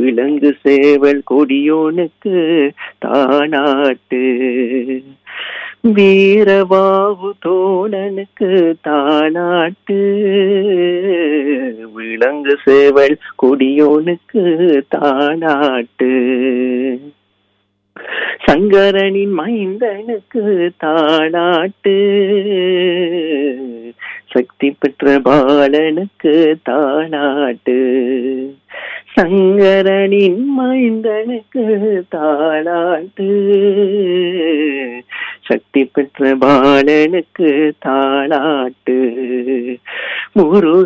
விலங்கு சேவல் கொடியோனுக்கு தானாட்டு வீரபாபு தோழனுக்கு தானாட்டு விலங்கு சேவல் கொடியோனுக்கு தானாட்டு சங்கரனின் மைந்தனுக்கு தானாட்டு சக்தி பெற்ற பாலனுக்கு தானாட்டு சங்கரனின் மைந்தனுக்கு தாளாட்டு சக்தி பெற்ற பாலனுக்கு தாளாட்டு முரு